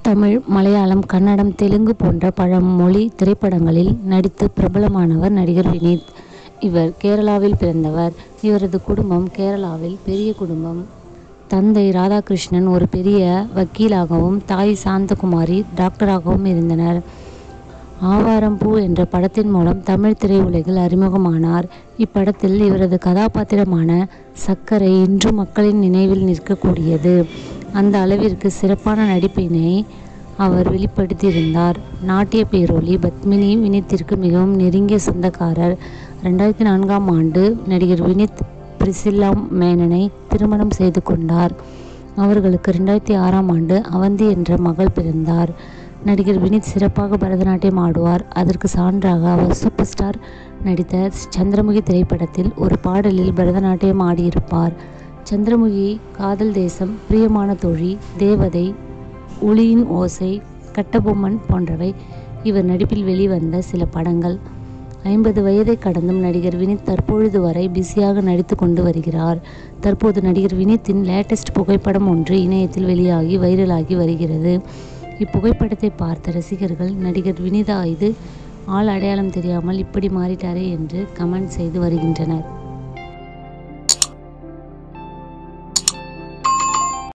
தமிழ் மலையாளம் கன்னடம் தெலுங்கு போன்ற பல மொழி திரைப்படங்களில் நடித்து பிரபலமானவர் நடிகர் வினீத் இவர் கேரளாவில் பிறந்தவர் இவரது குடும்பம் கேரளாவில் பெரிய குடும்பம் தந்தை ராதாகிருஷ்ணன் ஒரு பெரிய வக்கீலாகவும் தாய் சாந்தகுமாரி டாக்டராகவும் இருந்தனர் ஆவாரம் பூ என்ற படத்தின் மூலம் தமிழ் திரையுலகில் அறிமுகமானார் இப்படத்தில் இவரது கதாபாத்திரமான சக்கரை இன்றும் மக்களின் நினைவில் நிற்கக்கூடியது அந்த அளவிற்கு சிறப்பான நடிப்பினை அவர் வெளிப்படுத்தியிருந்தார் நாட்டிய பேரொளி பத்மினி வினித்திற்கு மிகவும் நெருங்கிய சொந்தக்காரர் ரெண்டாயிரத்தி நான்காம் ஆண்டு நடிகர் வினித் பிரிசில்லா மேனனை திருமணம் செய்து கொண்டார் அவர்களுக்கு ரெண்டாயிரத்தி ஆறாம் ஆண்டு அவந்தி என்ற மகள் பிறந்தார் நடிகர் வினித் சிறப்பாக பரதநாட்டியம் ஆடுவார் அதற்கு சான்றாக அவர் சூப்பர் ஸ்டார் நடித்த சந்திரமுகி திரைப்படத்தில் ஒரு பாடலில் பரதநாட்டியம் ஆடியிருப்பார் சந்திரமுகி காதல் தேசம் பிரியமான தோழி தேவதை ஒளியின் ஓசை கட்டபொம்மன் போன்றவை இவர் நடிப்பில் வெளிவந்த சில படங்கள் ஐம்பது வயதை கடந்தும் நடிகர் வினித் தற்பொழுது வரை பிஸியாக நடித்து கொண்டு வருகிறார் தற்போது நடிகர் வினித்தின் லேட்டஸ்ட் புகைப்படம் ஒன்று இணையத்தில் வெளியாகி வைரலாகி வருகிறது இப்புகைப்படத்தை பார்த்த ரசிகர்கள் நடிகர் வினிதா இது ஆள் அடையாளம் தெரியாமல் இப்படி மாறிட்டாரே என்று கமெண்ட் செய்து வருகின்றனர்